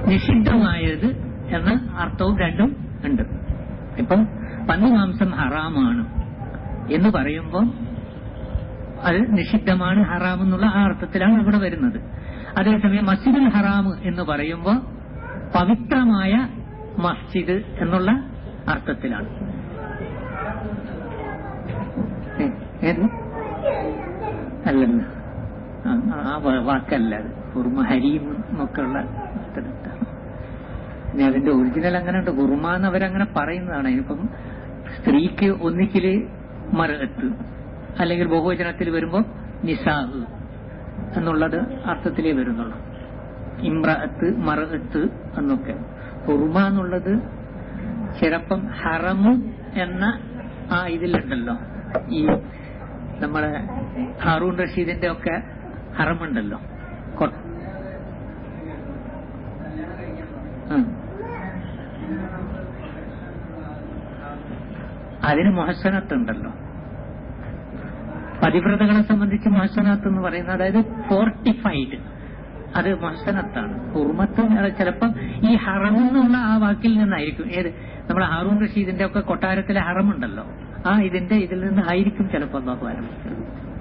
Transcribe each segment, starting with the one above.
നിഷിദ്ധമായത് എന്ന അർത്ഥവും രണ്ടും ഉണ്ട് ഇപ്പം പന്നിമാംസം ഹറാമാണ് എന്ന് പറയുമ്പോൾ അത് നിഷിദ്ധമാണ് ഹറാം എന്നുള്ള ആ അർത്ഥത്തിലാണ് ഇവിടെ വരുന്നത് അതേസമയം മസ്ജിദുൽ ഹറാം എന്ന് പറയുമ്പോൾ പവിത്രമായ മസ്ജിദ് എന്നുള്ള അർത്ഥത്തിലാണ് ഏ, ഏത് അല്ലല്ല ആ, ആ വാ- വാക്കല്ല അത് കുറുമ ഹരീം എന്നൊക്കെ ഉള്ള അർത്ഥത്തിലാണ് ഇനി അതിന്റെ ഒറിജിനൽ അങ്ങനെ ഉണ്ട് കുറുമ എന്ന് അവരങ്ങനെ പറയുന്നതാണ് ഇനിയിപ്പം സ്ത്രീക്ക് ഒന്നിക്കല് മറത്ത് അല്ലെങ്കിൽ ബഹുവചനത്തിൽ വരുമ്പോൾ നിസാഹ് എന്നുള്ളത് അർത്ഥത്തിലേ വരുന്നുള്ളൂ ഇമ്രഅത്ത് മറത്ത് എന്നൊക്കെ കുറുമ എന്നുള്ളത് ചിലപ്പം ഹറമു എന്ന ആ ഇതിലുണ്ടല്ലോ ഈ നമ്മളെ ഹാറൂൺ റഷീദിന്റെ ഒക്കെ ഹറമുണ്ടല്ലോ കൊ- ഉം. അതിന് മൊഹസനത്ത് ഉണ്ടല്ലോ പതിവ്രതകളെ സംബന്ധിച്ച് മഹസനത്ത് എന്ന് പറയുന്നത് അതായത് ഫോർട്ടിഫൈഡ് അത് മഹസനത്താണ് ഉർമത്ത് ചിലപ്പം ഈ ഹറം എന്നുള്ള ആ വാക്കിൽ നിന്നായിരിക്കും ഏത് നമ്മുടെ ഹാറൂൺ റഷീദിന്റെ ഒക്കെ കൊട്ടാരത്തിലെ ഹറമുണ്ടല്ലോ ആ ഇതിന്റെ ഇതിൽ നിന്ന് ആയിരിക്കും ചിലപ്പോൾ അള്ളാഹു ആരംഭിച്ചത്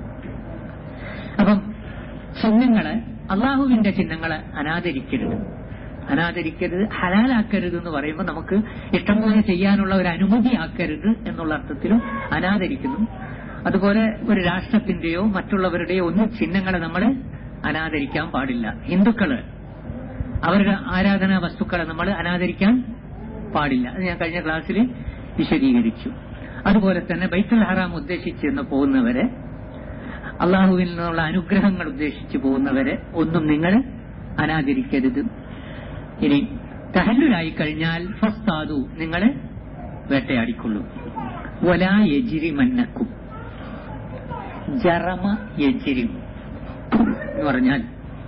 അപ്പം ചിഹ്നങ്ങള് അള്ളാഹുവിന്റെ ചിഹ്നങ്ങളെ അനാദരിക്കരുത് അനാദരിക്കരുത് ഹലാലാക്കരുത് എന്ന് പറയുമ്പോൾ നമുക്ക് ഇഷ്ടം പോലെ ചെയ്യാനുള്ള ഒരു അനുമതി ആക്കരുത് എന്നുള്ള അർത്ഥത്തിലും അനാദരിക്കുന്നു അതുപോലെ ഒരു രാഷ്ട്രത്തിന്റെയോ മറ്റുള്ളവരുടെയോ ഒന്നും ചിഹ്നങ്ങളെ നമ്മൾ അനാദരിക്കാൻ പാടില്ല ഹിന്ദുക്കള് അവരുടെ ആരാധനാ വസ്തുക്കളെ നമ്മൾ അനാദരിക്കാൻ പാടില്ല അത് ഞാൻ കഴിഞ്ഞ ക്ലാസ്സിൽ വിശദീകരിച്ചു അതുപോലെ തന്നെ ബൈത്തുൽ ഹറാം ഉദ്ദേശിച്ചെന്ന് പോകുന്നവരെ അള്ളാഹുവിൽ നിന്നുള്ള അനുഗ്രഹങ്ങൾ ഉദ്ദേശിച്ചു പോകുന്നവരെ ഒന്നും നിങ്ങൾ അനാദരിക്കരുത് ഇനി തഹല്ലുലായി കഴിഞ്ഞാൽ ഫസ്താദു നിങ്ങൾ വേട്ടയാടിക്കൊള്ളൂ വലാ യജിരി മന്നക്കും ജറമ യജിരിം എന്ന് പറഞ്ഞാൽ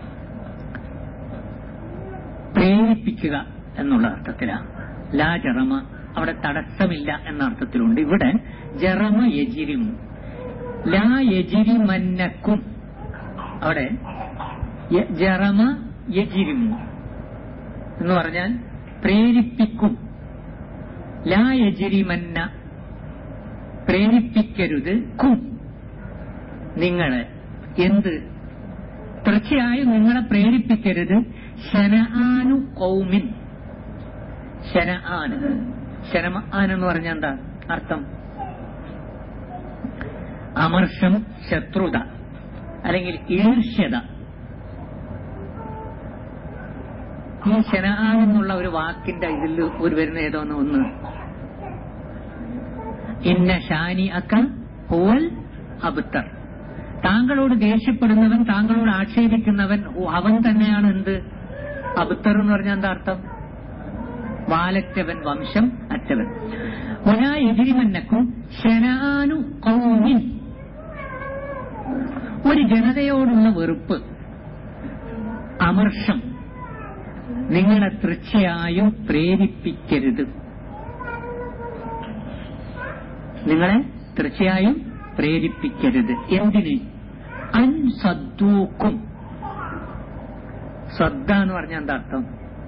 പ്രേരിപ്പിക്കുക എന്നുള്ള അർത്ഥത്തിലാണ് ലാ ജറമ അവിടെ തടസ്സമില്ല എന്ന അർത്ഥത്തിലുണ്ട് ഇവിടെ ജറമ യജിരിം ലാ യജിരി മന്നക്കും അവിടെ യ- ജറമ യജിരിം എന്ന് പറഞ്ഞാൽ പ്രേരിപ്പിക്കും ലാ യജിരി മന്ന പ്രേരിപ്പിക്കരുത് കും നിങ്ങളെ എന്ത് തീർച്ചയായും നിങ്ങളെ പ്രേരിപ്പിക്കരുത് ശനആനു കൗമിൻ ശനആൻ ശനആൻ എന്ന് പറഞ്ഞാൽ എന്താ അർത്ഥം അമർഷം ശത്രുത അല്ലെങ്കിൽ ഈർഷ്യത ഈ ശനആൻ എന്നുള്ള ഒരു വാക്കിന്റെ ഇതിൽ ഒരു വരുന്ന ഏതോന്ന് ഒന്ന് ഇന്ന ഷാനി അക്ക ഹുവൽ അബ്തർ താങ്കളോട് ദേഷ്യപ്പെടുന്നവൻ താങ്കളോട് ആക്ഷേപിക്കുന്നവൻ ഓ, അവൻ തന്നെയാണ് എന്ത് അബ്തർ എന്ന് പറഞ്ഞാൽ എന്താ അർത്ഥം വാലറ്റവൻ വംശം അറ്റവൻ ഒനാ എതിരിമന്നക്കും ശനാനു കൗമിൻ ഒരു ജനതയോടുള്ള വെറുപ്പ് അമർഷം നിങ്ങളെ തീർച്ചയായും പ്രേരിപ്പിക്കരുത് നിങ്ങളെ തീർച്ചയായും പ്രേരിപ്പിക്കരുത് എന്തിന് അൻസദ്ദൂക്കും ശ്രദ്ധ എന്ന് പറഞ്ഞാൽ എന്താ അർത്ഥം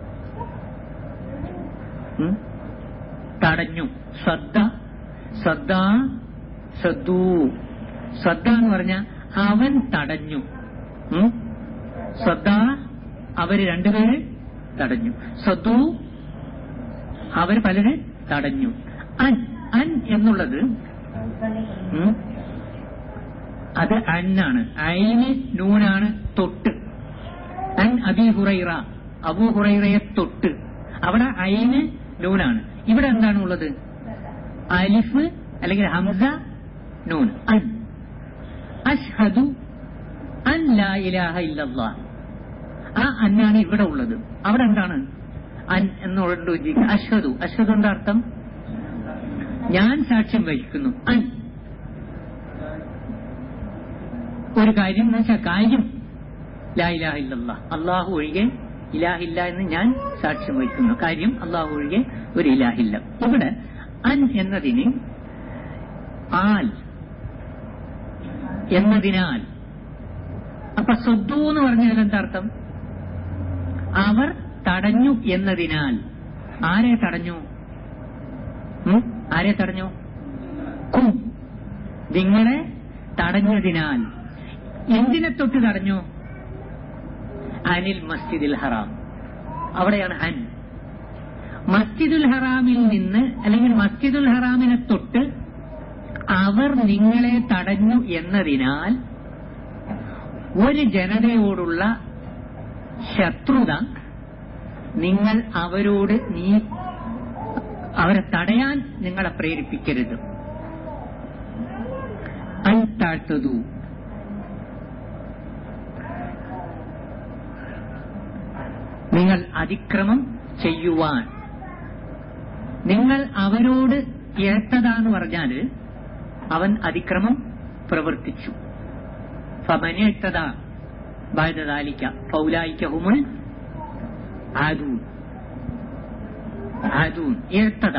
ഉം? തടഞ്ഞു ശ്രദ്ധ ശ്രദ്ധ ശ്രദ്ധൂ ശ്രദ്ധ എന്ന് പറഞ്ഞാൽ അവൻ തടഞ്ഞു ഉം? ശ്രദ്ധ അവര് രണ്ടുപേര് തടഞ്ഞു ശ്രദ്ധു അവർ പലര് തടഞ്ഞു അൻ അൻ എന്നുള്ളത് ഉം, അത് അന്നാണ് അയിന് നൂനാണ് തൊട്ട് അൻ അബി ഹുറൈറ അബു ഹുറൈറയെ തൊട്ട് അവിടെ അയിന് നൂനാണ് ഇവിടെ എന്താണ് ഉള്ളത് അലിഫ് അല്ലെങ്കിൽ ഹംസ നൂൻ അൻ അഷ്ഹദു അൻ ലാ ഇലാഹ ഇല്ലല്ലാഹ് ആ അന്നാണ് ഇവിടെ ഉള്ളത് അവിടെ എന്താണ് അൻ എന്നുള്ളത് ഉജ്ജിക്കുക അഷ്ഹദു അഷ്ഹദു എന്താ അർത്ഥം ഞാൻ സാക്ഷ്യം വഹിക്കുന്നു അൻ ഒരു കാര്യം എന്ന് വെച്ചാൽ കാര്യം ലാ ഇലാഹ ഇല്ലല്ലാഹ് അള്ളാഹു ഒഴികെ ഇലാഹില്ല എന്ന് ഞാൻ സാക്ഷ്യം വഹിക്കുന്നു കാര്യം അള്ളാഹു ഒഴികെ ഒരു ഇലാഹില്ല ഇവിടെ അൻ എന്നതിന് ആൽ എന്നതിനാൽ അപ്പൊ സ്വദ്ദു എന്ന് പറഞ്ഞാൽ എന്താ അർത്ഥം അവർ തടഞ്ഞു എന്നതിനാൽ ആരെ തടഞ്ഞു ഉം? ആരെ തടഞ്ഞു കും നിങ്ങളെ തടഞ്ഞതിനാൽ എന്തിനെ തൊട്ട് തടഞ്ഞു അനിൽ മസ്ജിദിൽ ഹറാം അവിടെയാണ് അൻ മസ്ജിദുൽ ഹറാമിൽ നിന്ന് അല്ലെങ്കിൽ മസ്ജിദുൽ ഹറാമിനെ തൊട്ട് അവർ നിങ്ങളെ തടഞ്ഞു എന്നതിനാൽ ഒരു ജനതയോടുള്ള ശത്രുത നിങ്ങൾ അവരോട് നീ അവരെ തടയാൻ നിങ്ങളെ പ്രേരിപ്പിക്കരുത് അൻ താഴ്ത്തതു നിങ്ങൾ അതിക്രമം ചെയ്യുവാൻ നിങ്ങൾ അവരോട് ഏത്തതാന്ന് പറഞ്ഞാല് അവൻ അതിക്രമം പ്രവർത്തിച്ചു ഫമനേത്തത ബാധതാലിക്ക പൗലായിക്ക ഹുമുൽ ആദൂൻ ആദൂൻ ഏത്തത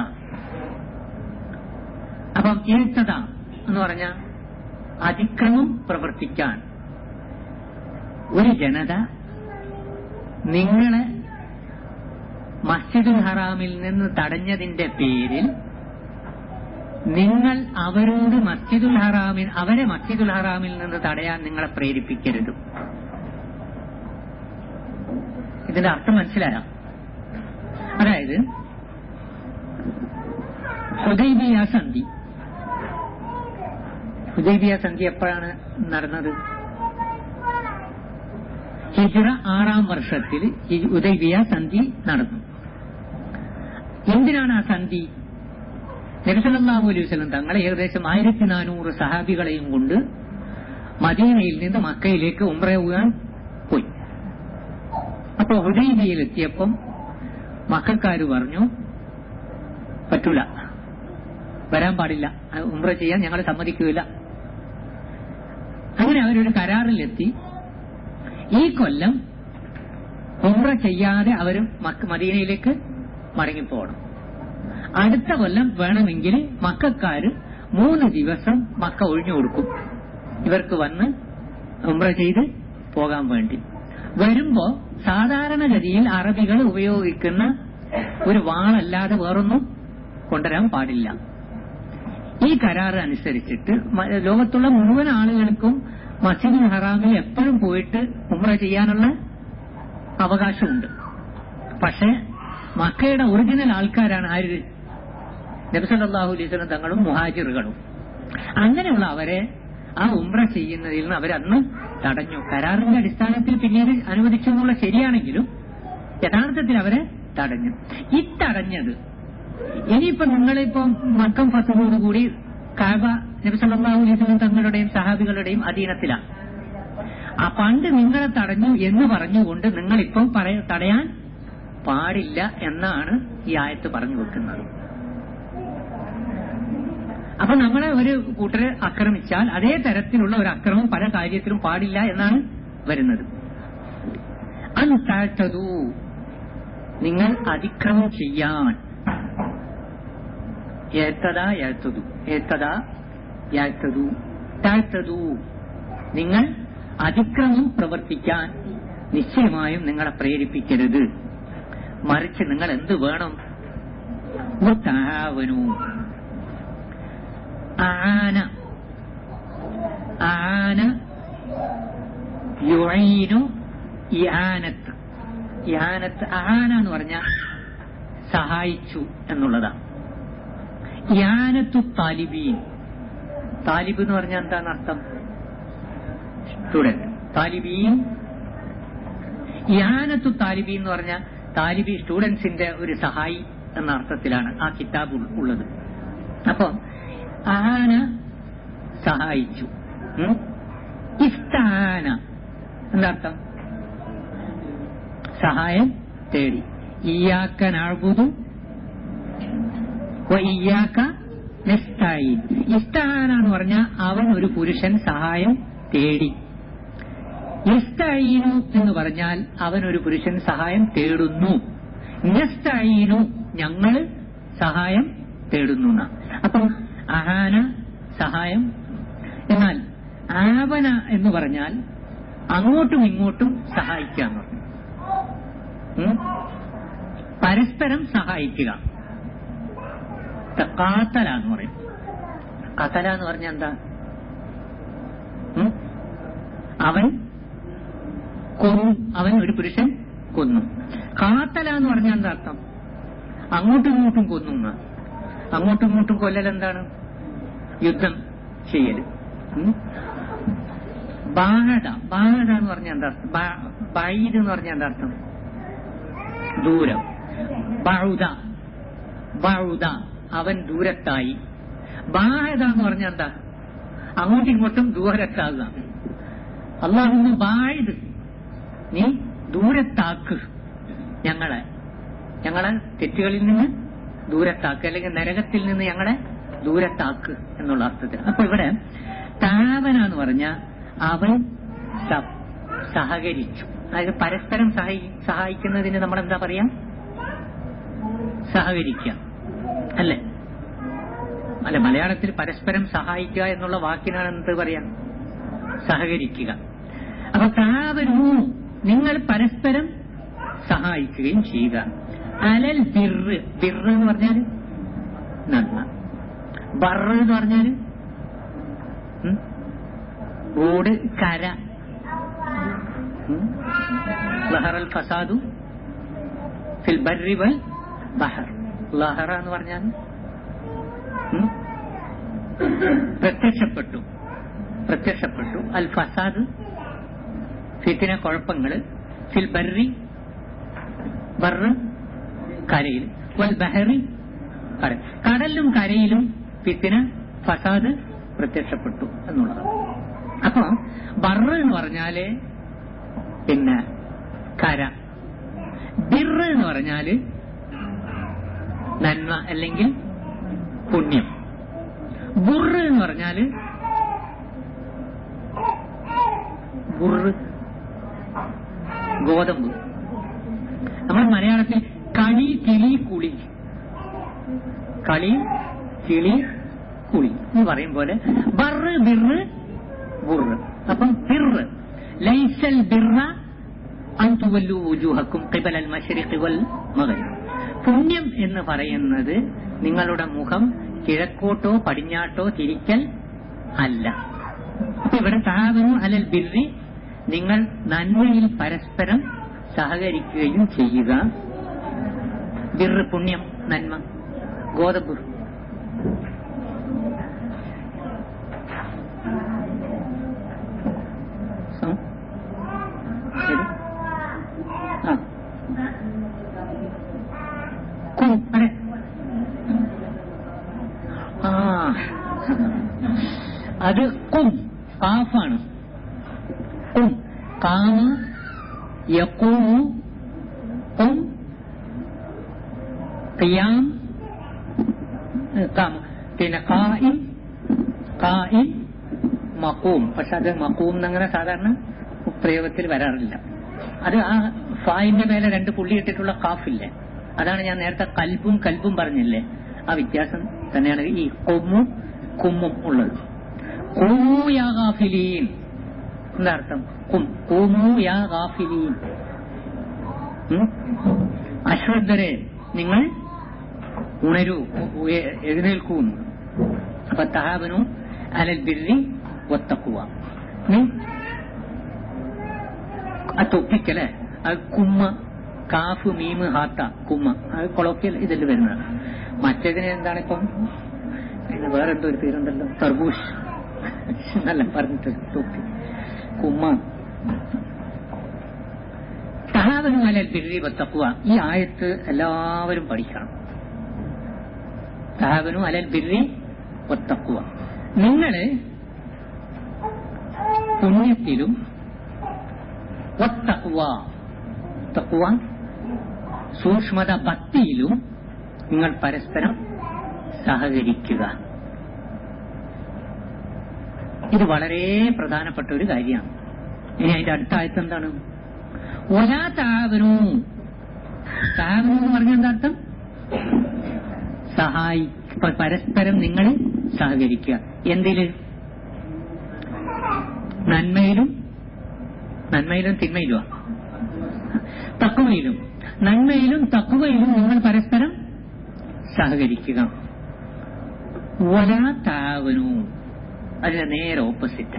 അപ്പം ഏത്തത എന്ന് പറഞ്ഞ അതിക്രമം പ്രവർത്തിക്കാൻ ഒരു ജനത നിങ്ങളെ മസ്ജിദുൽ ഹറാമിൽ നിന്ന് തടഞ്ഞതിന്റെ പേരിൽ നിങ്ങൾ അവരോട് മസ്ജിദുൽ ഹറാമിൽ അവരെ മസ്ജിദുൽ ഹറാമിൽ നിന്ന് തടയാൻ നിങ്ങളെ പ്രേരിപ്പിക്കരുത് ഇതിന്റെ അർത്ഥം മനസ്സിലായ അതായത് ഹുദൈബിയ സന്ധി ഹുദൈബിയ സന്ധി എപ്പോഴാണ് നടന്നത് ഹിജ്റ ആറാം വർഷത്തിൽ ഈ ഉദൈബിയ സന്ധി നടന്നു എന്തിനാണ് ആ സന്ധി നബിസല്ലാഹു അലൈഹി വസല്ലം തങ്ങളെ ഏകദേശം ആയിരത്തി നാനൂറ് സഹാബികളെയും കൊണ്ട് മദീനയിൽ നിന്ന് മക്കയിലേക്ക് ഉംറ പോകാൻ പോയി അപ്പോ ഹുദൈബിയയിലെത്തിയപ്പം മക്കാര് പറഞ്ഞു പറ്റൂല വരാൻ പാടില്ല അത് ഉംറ ചെയ്യാൻ ഞങ്ങൾ സമ്മതിക്കുകയില്ല അങ്ങനെ അവരൊരു കരാറിലെത്തി ഈ കൊല്ലം ഉംറ ചെയ്യാതെ അവർ മദീനയിലേക്ക് മടങ്ങിപ്പോകണം അടുത്ത കൊല്ലം വേണമെങ്കിൽ മക്കാര് മൂന്ന് ദിവസം മക്ക ഒഴിഞ്ഞു കൊടുക്കും ഇവർക്ക് വന്ന് ഉംറ ചെയ്ത് പോകാൻ വേണ്ടി വരുമ്പോ സാധാരണഗതിയിൽ അറബികൾ ഉപയോഗിക്കുന്ന ഒരു വാളല്ലാതെ വേറൊന്നും കൊണ്ടുവരാൻ പാടില്ല ഈ കരാറ് അനുസരിച്ചിട്ട് മ- ലോകത്തുള്ള മുഴുവൻ ആളുകൾക്കും മസ്ജിദുൽ ഹറാമിൽ എപ്പോഴും പോയിട്ട് ഉംറ ചെയ്യാനുള്ള അവകാശമുണ്ട് പക്ഷേ മക്കയുടെ ഒറിജിനൽ ആൾക്കാരാണ് ആര് നബിസല്ലാഹു അലൈവലം തങ്ങളും മുഹാജിറുകളും അങ്ങനെയുള്ള അവരെ ആ ഉംറ ചെയ്യുന്നതിൽ നിന്ന് അവരന്ന് തടഞ്ഞു കരാറിന്റെ അടിസ്ഥാനത്തിൽ പിന്നീട് അനുവദിച്ചു എന്നുള്ള ശരിയാണെങ്കിലും യഥാർത്ഥത്തിൽ അവരെ തടഞ്ഞു ഇത്തടഞ്ഞത് ഇനിയിപ്പോ നിങ്ങളിപ്പം മക്കം ഫത്തുവോടുകൂടി കാബ നബി സല്ലല്ലാഹു അലൈഹി വസല്ലം തങ്ങളുടെയും സഹാബികളുടെയും അധീനത്തിലാണ് ആ പണ്ട് നിങ്ങളെ തടഞ്ഞു എന്ന് പറഞ്ഞുകൊണ്ട് നിങ്ങളിപ്പം പറയ തടയാൻ പാടില്ല എന്നാണ് ഈ ആയത്ത് പറഞ്ഞു വെക്കുന്നത് അപ്പൊ നമ്മളെ ഒരു കൂട്ടരെ ആക്രമിച്ചാൽ അതേ തരത്തിലുള്ള ഒരു അക്രമം പല കാര്യത്തിലും പാടില്ല എന്നാണ് വരുന്നത് അൻതാഴ്ത്തതു നിങ്ങൾ അതിക്രമം ചെയ്യാൻ ഏത്തതാ ഏത്തതു ഏത്തതാ ഏത്തതു താഴ്ത്തതു നിങ്ങൾ അതിക്രമം പ്രവർത്തിക്കാൻ നിശ്ചയമായും നിങ്ങളെ പ്രേരിപ്പിക്കരുത് മറിച്ച് നിങ്ങൾ എന്ത് വേണം വതാവനു. ആന ആന യുഈനു ഇആനത്ത് ഇആനത്ത് ആന എന്ന് പറഞ്ഞാൽ സഹായിച്ചു എന്നുള്ളതാണ് യാനത്തു താലിബീൻ താലിബ് എന്ന് പറഞ്ഞാൽ എന്താണ് അർത്ഥം സ്റ്റുഡന്റ് താലിബീൻ യാനത്തു താലിബീൻ എന്ന് പറഞ്ഞാൽ താലിബി സ്റ്റുഡൻസിന്റെ ഒരു സഹായി എന്ന അർത്ഥത്തിലാണ് ആ കിതാബ് ഉൾ- ഉള്ളത് അപ്പൊ ആന സഹായിച്ചു ഉം? ഇസ്താന എന്താർത്ഥം സഹായം തേടി ഇയാക്കനാഴ്ബുദു വയ്യാക്ക നെസ്തായിൻ ഇസ്താന എന്ന് പറഞ്ഞാൽ അവൻ ഒരു പുരുഷൻ സഹായം തേടി നെസ്തായിനു എന്ന് പറഞ്ഞാൽ അവൻ ഒരു പുരുഷൻ സഹായം തേടുന്നു നെസ്തായിനു ഞങ്ങൾ സഹായം തേടുന്നു എന്നാ. അപ്പം അഹാന സഹായം എന്നാൽ ആവന എന്ന് പറഞ്ഞാൽ അങ്ങോട്ടും ഇങ്ങോട്ടും സഹായിക്കാന്ന് പറഞ്ഞു ഉം? പരസ്പരം സഹായിക്കുക കാത്തല എന്ന് പറയും കത്തല എന്ന് പറഞ്ഞാൽ എന്താ ഉം? അവൻ കൊന്നു അവൻ ഒരു പുരുഷൻ കൊന്നു കാത്തല എന്ന് പറഞ്ഞാൽ എന്താ അർത്ഥം അങ്ങോട്ടും ഇങ്ങോട്ടും കൊന്നു എന്നാ. അങ്ങോട്ടും ഇങ്ങോട്ടും കൊല്ലൽ എന്താണ് യുദ്ധം ചെയ്യൽ ഉം? ബാഹട ബാഹട എന്ന് പറഞ്ഞാൽ എന്താ അർത്ഥം ബാ- ബൈദ് എന്ന് പറഞ്ഞാൽ എന്താ അർത്ഥം ദൂരം ബഴുത ബഴുത അവൻ ദൂരത്തായി ബാഹത എന്ന് പറഞ്ഞാൽ എന്താ അങ്ങോട്ടും ഇങ്ങോട്ടും ദൂരത്താകുക അള്ളാഹുന്ന് ബായത് നീ ദൂരത്താക്ക് ഞങ്ങളെ ഞങ്ങളെ തെറ്റുകളിൽ നിന്ന് ദൂരത്താക്ക് അല്ലെങ്കിൽ നരകത്തിൽ നിന്ന് ഞങ്ങളെ ദൂരത്താക്ക് എന്നുള്ള അർത്ഥത്തിൽ അപ്പൊ ഇവിടെ താപന എന്ന് പറഞ്ഞ അവൻ സ- സഹകരിച്ചു അതായത് പരസ്പരം സഹായി സഹായിക്കുന്നതിന് നമ്മൾ എന്താ പറയാ സഹകരിക്കുക അല്ലേ അല്ല മലയാളത്തിൽ പരസ്പരം സഹായിക്കുക എന്നുള്ള വാക്കിനാണ് എന്ത് പറയാ സഹകരിക്കുക അപ്പൊ താവനു നിങ്ങൾ പരസ്പരം സഹായിക്കുകയും ചെയ്യുക അലൽ ബിറ് ബിറ് എന്ന് പറഞ്ഞാൽ നന്മ ബറ് എന്ന് പറഞ്ഞാൽ റോഡ് കര ഉം? ലഹറൽ ഫസാദു ഫിൽ ബർരി വൽ ബഹർ ലഹറ എന്ന് പറഞ്ഞാൽ ഉം? പ്രത്യക്ഷപ്പെട്ടു പ്രത്യക്ഷപ്പെട്ടു അൽ ഫസാദ് ഫിത്തിന കുഴപ്പങ്ങള് ഫിൽ ബർറി ബറ് കരയിൽ വൽ ബഹറി കര കടലിലും കരയിലും ഫിത്തിന ഫസാദ് പ്രത്യക്ഷപ്പെട്ടു എന്നുള്ളതാണ് അപ്പൊ ബറ് എന്ന് പറഞ്ഞാല് പിന്നെ കര ബിറ് എന്ന് പറഞ്ഞാല് നന്മ അല്ലെങ്കിൽ പുണ്യം ബുറ് എന്ന് പറഞ്ഞാല് ബുറ് ഗോതമ്പ് നമ്മൾ മലയാളത്തിൽ കളി കിളി കുളി കളി കിളി കുളി എന്ന് പറയും പോലെ ബറ് ബിറ് ബുറ് അപ്പം ബിറ് ലൈസൽ ബിറ അന്തുവല്ലു വുജൂഹക്കും ഖിബല അൽ മശ്രിഖി വൽ മഗ്രിബ് പുണ്യം എന്ന് പറയുന്നത് നിങ്ങളുടെ മുഖം കിഴക്കോട്ടോ പടിഞ്ഞാട്ടോ തിരിക്കൽ അല്ല അപ്പൊ ഇവിടെ താവനു അലൽ ബിർറി നിങ്ങൾ നന്മയിൽ പരസ്പരം സഹകരിക്കുകയും ചെയ്യുക ബിർറ് പുണ്യം നന്മ ഗോതമ്പ് സം- ശരി. ആ കും അതെ ആ അത് കും കാഫാണ് കും കാമ യക്കൂമു കും ഖിയാം ഏ, കാമ പിന്നെ കായിം കായിം മക്കൂം പക്ഷെ അത് മക്കൂം എന്നങ്ങനെ സാധാരണ പ്രയോഗത്തിൽ വരാറില്ല അത് ആ ഫായിന്റെ മേലെ രണ്ട് പുള്ളി ഇട്ടിട്ടുള്ള കാഫില്ലേ അതാണ് ഞാൻ നേരത്തെ കൽബും കൽബും പറഞ്ഞില്ലേ ആ വ്യത്യാസം തന്നെയാണ് ഈ കൊമ്മും കുമ്മും ഉള്ളത് കൂമു യാ ഗാഫിലീൻ എന്താ അർത്ഥം കും കൂമു യാ ഗാഫിലീൻ ഉം? അശ്രദ്ധരെ നിങ്ങൾ ഉണരൂ ഉയ- എഴുന്നേൽക്കൂ എന്ന്. അപ്പൊ തഹാബനു അലൽ ബിർരി ഒത്തക്കുവ ആ തൊപ്പിക്കല്ലേ അത് കുമ്മ കാഫ് മീമ് ഹാത്ത കുമ്മ അത് കൊളോക്കിയൽ ഇതിൽ വരുന്നതാണ് മറ്റേതിന് എന്താണ് ഇപ്പം ഇത് വേറെ എന്തോ ഒരു പേരുണ്ടല്ലോ തർബൂഷ് നല്ല പറഞ്ഞിട്ട് തൊപ്പി കുമ്മ തഹാബനു അലൽ ബിർരി ഒത്തക്കുവ ഈ ആയത്ത് എല്ലാവരും പഠിക്കണം തഹാബനു അലൽ ബിർരി ഒത്തക്കുവ നിങ്ങള് പുണ്യത്തിലും വത്തഖ്വ. തഖ്വ സൂക്ഷ്മത ഭക്തിയിലും നിങ്ങൾ പരസ്പരം സഹകരിക്കുക ഇത് വളരെ പ്രധാനപ്പെട്ട ഒരു കാര്യമാണ് ഇനി അതിന്റെ അടുത്ത ആയത്ത് എന്താണ് ഒരാ താവനു താവനു എന്ന് പറഞ്ഞ എന്താ അർത്ഥം സഹായി പ- പരസ്പരം നിങ്ങൾ സഹകരിക്കുക എന്തില് നന്മയിലും നന്മയിലും തിന്മയിലുമാ തക്കുവയിലും നന്മയിലും തക്കുവയിലും നിങ്ങൾ പരസ്പരം സഹകരിക്കുക വലാ താവനു അതിന്റെ നേരെ ഓപ്പോസിറ്റാ